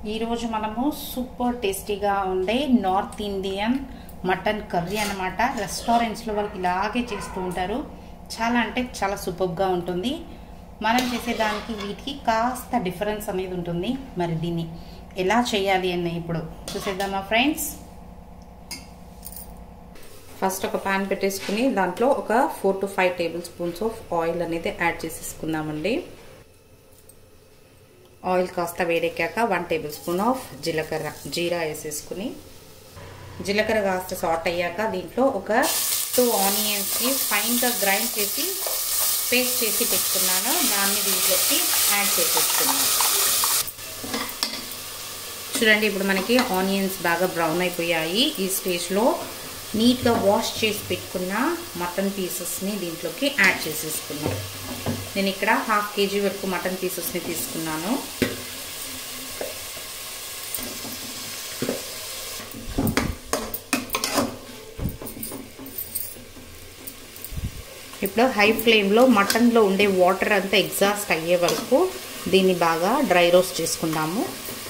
ఈరోజు మనము సూపర్ టేస్టీగా ఉండే నార్త్ ఇండియన్ మటన్ కర్రీ అనమాట రెస్టారెంట్స్లో వాళ్ళకి ఇలాగే చేస్తూ ఉంటారు చాలా అంటే చాలా సూపర్గా ఉంటుంది మనం చేసేదానికి వీటికి కాస్త డిఫరెన్స్ అనేది ఉంటుంది మరి దీన్ని ఎలా చేయాలి అని ఇప్పుడు చూసేద్దామా ఫ్రెండ్స్ ఫస్ట్ ఒక ప్యాన్ పెట్టేసుకుని దాంట్లో ఒక four to five tablespoons of oil అనేది యాడ్ చేసేసుకుందామండి ఆయిల్ కాస్త వేడెక్కాక వన్ టేబుల్ స్పూన్ ఆఫ్ జీలకర్ర జీరా వేసేసుకుని జీలకర్ర కాస్త సాట్ అయ్యాక దీంట్లో ఒక టూ ఆనియన్స్ని ఫైన్గా గ్రైండ్ చేసి పేస్ట్ చేసి పెట్టుకున్నాను దాన్ని దీంట్లోకి యాడ్ చేసేసుకున్నాను చూడండి ఇప్పుడు మనకి ఆనియన్స్ బాగా బ్రౌన్ అయిపోయాయి ఈ స్టేజ్లో నీట్గా వాష్ చేసి పెట్టుకున్న మటన్ పీసెస్ని దీంట్లోకి యాడ్ చేసేసుకున్నాను నేను ఇక్కడ హాఫ్ కేజీ వరకు మటన్ పీసెస్ని తీసుకున్నాను ఇప్పుడు హై ఫ్లేమ్లో మటన్లో ఉండే వాటర్ అంతా ఎగ్జాస్ట్ అయ్యే వరకు దీన్ని బాగా డ్రై రోస్ట్ చేసుకుందాము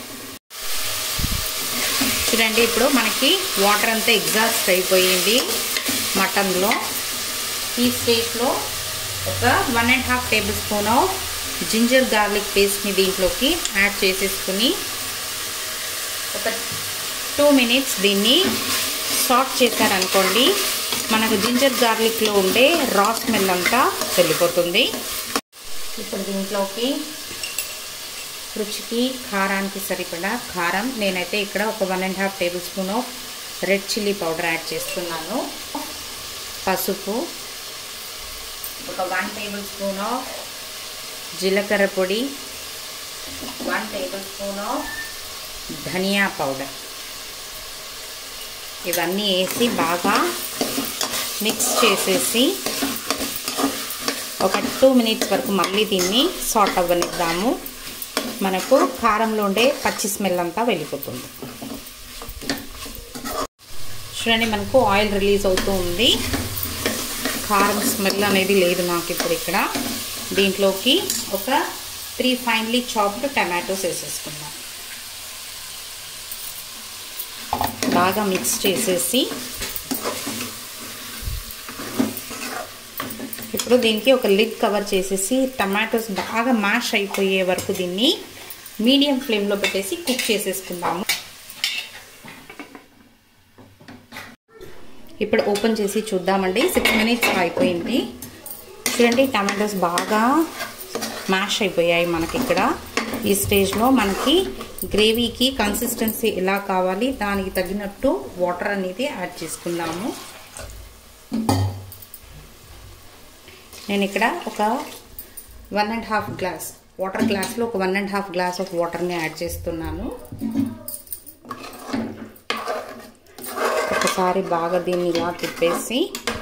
చూడండి ఇప్పుడు మనకి వాటర్ అంతా ఎగ్జాస్ట్ అయిపోయింది మటన్లో ఈ స్టేజ్లో ఒక one and half tablespoon of ginger garlic పేస్ట్ని దీంట్లోకి యాడ్ చేసేసుకుని ఒక టూ మినిట్స్ దీన్ని సాట్ చేశారనుకోండి మనకు జింజర్ గార్లిక్లో ఉండే రా స్మెల్ అంతా వెళ్ళిపోతుంది ఇప్పుడు దీంట్లోకి రుచికి కారానికి సరిపడా కారం నేనైతే ఇక్కడ ఒక one and half tablespoon of red chilli powder add చేస్తున్నాను పసుపు ఒక వన్ టేబుల్ స్పూన్ ఆఫ్ జీలకర్ర పొడి one tablespoon of dhania powder ఇవన్నీ వేసి బాగా మిక్స్ చేసేసి ఒక టూ మినిట్స్ వరకు మళ్ళీ దీన్ని సాట్ అవ్వనిద్దాము మనకు కారంలో ఉండే పచ్చి స్మెల్ అంతా వెళ్ళిపోతుంది చూడండి మనకు ఆయిల్ రిలీజ్ అవుతూ ఉంది కారం స్మెల్ అనేది లేదు నాకు ఇప్పుడు ఇక్కడ దీంట్లోకి ఒక త్రీ ఫైన్లీ చాప్డ్ టమాటోస్ వేసేసుకుందాం బాగా మిక్స్ చేసేసి ఇప్పుడు దీనికి ఒక లిడ్ కవర్ చేసేసి టమాటోస్ బాగా మ్యాష్ అయిపోయే వరకు దీన్ని మీడియం ఫ్లేమ్లో పెట్టేసి కుక్ చేసేసుకుందాము ఇప్పుడు ఓపెన్ చేసి చూద్దామండి సిక్స్ మినిట్స్ అయిపోయింది చూడండి టమాటోస్ బాగా మ్యాష్ అయిపోయాయి మనకి ఇక్కడ ఈ స్టేజ్లో మనకి గ్రేవీకి కన్సిస్టెన్సీ ఎలా కావాలి దానికి తగినట్టు వాటర్ అనేది యాడ్ చేసుకుందాము నేను ఇక్కడ ఒక one and half glass water గ్లాస్లో ఒక one and half glass of వాటర్ని యాడ్ చేస్తున్నాను ఒకసారి బాగా దీన్ని ఇలా తిప్పేసి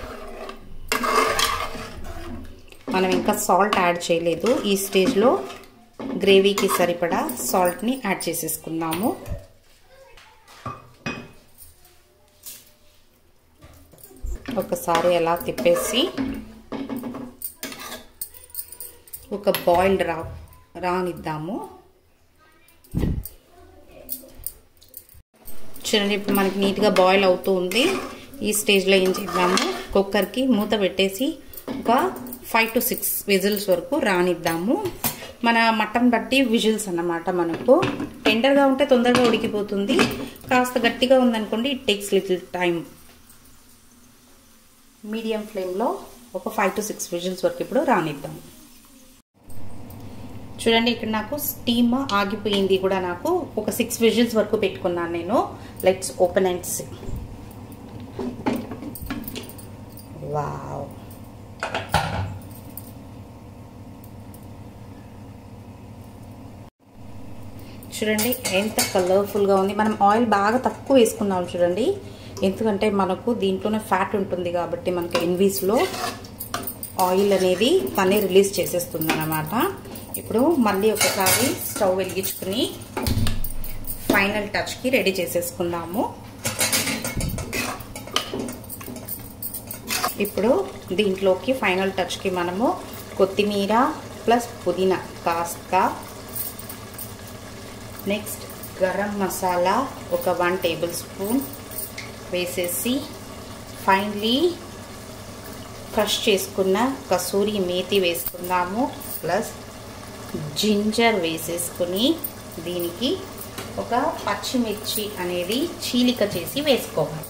మనం ఇంకా సాల్ట్ యాడ్ చేయలేదు ఈ స్టేజ్లో గ్రేవీకి సరిపడా సాల్ట్ని యాడ్ చేసేసుకుందాము ఒకసారి ఎలా తిప్పేసి ఒక బాయిల్డ్ రా రానిద్దాము చూడండి ఇప్పుడు మనకి నీట్గా బాయిల్ అవుతూ ఉంది ఈ స్టేజ్లో ఏం చేద్దాము కుక్కర్కి మూత పెట్టేసి ఒక ఫైవ్ టు సిక్స్ విజిల్స్ వరకు రానిద్దాము మన మటన్ బట్టి విజిల్స్ అన్నమాట మనకు టెండర్గా ఉంటే తొందరగా ఉడికిపోతుంది కాస్త గట్టిగా ఉందనుకోండి it takes little time medium ఫ్లేమ్లో ఒక ఫైవ్ టు సిక్స్ విజిల్స్ వరకు ఇప్పుడు రానిద్దాం చూడండి ఇక్కడ నాకు స్టీమ్ ఆగిపోయింది కూడా నాకు ఒక సిక్స్ విజిల్స్ వరకు పెట్టుకున్నాను నేను let's open and see wow చూడండి ఎంత కలర్ఫుల్గా ఉంది మనం ఆయిల్ బాగా తక్కువ వేసుకున్నాం చూడండి ఎందుకంటే మనకు దీంట్లోనే ఫ్యాట్ ఉంటుంది కాబట్టి మనకి ఎన్వీస్లో ఆయిల్ అనేది తనే రిలీజ్ చేసేస్తుంది అనమాట ఇప్పుడు మళ్ళీ ఒకసారి స్టవ్ వెలిగించుకుని ఫైనల్ టచ్కి రెడీ చేసేసుకుందాము ఇప్పుడు దీంట్లోకి ఫైనల్ టచ్కి మనము కొత్తిమీర ప్లస్ పుదీనా కాస్త నెక్స్ట్ గరం మసాలా ఒక వన్ టేబుల్ స్పూన్ వేసేసి ఫైనలీ క్రష్ చేసుకున్న కసూరి మేతి వేసుకుందాము ప్లస్ జింజర్ వేసేసుకుని దీనికి ఒక పచ్చిమిర్చి అనేది చీలిక చేసి వేసుకోవాలి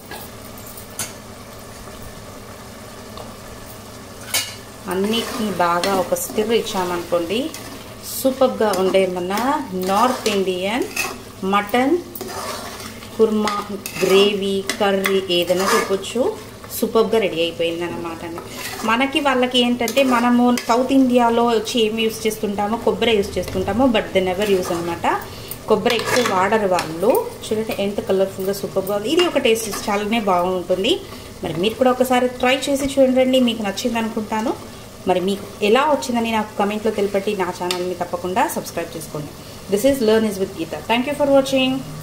అన్నిటిని బాగా ఒక స్టిర్ ఇచ్చామనుకోండి సూపర్గా ఉండే మన north Indian mutton korma gravy curry ఏదైనా చెప్పొచ్చు సూపర్గా రెడీ అయిపోయింది అనమాట మనకి వాళ్ళకి ఏంటంటే మనము సౌత్ ఇండియాలో వచ్చి ఏమి యూస్ చేస్తుంటామో కొబ్బరి యూస్ చేస్తుంటామో బట్ దెన్ ఎవర్ యూస్ అనమాట కొబ్బరి ఎక్కువ వాడరు వాళ్ళు చూడండి ఎంత కలర్ఫుల్గా సూపర్గా ఉంది ఇది ఒక టేస్ట్ చాలానే బాగుంటుంది మరి మీరు కూడా ఒకసారి ట్రై చేసి చూడండి మీకు నచ్చింది అనుకుంటాను మరి మీకు ఎలా వచ్చిందని నాకు కమెంట్లో తెలిపట్టి నా ఛానల్ని తప్పకుండా సబ్స్క్రైబ్ చేసుకోండి this is learn is with Geeta thank you for watching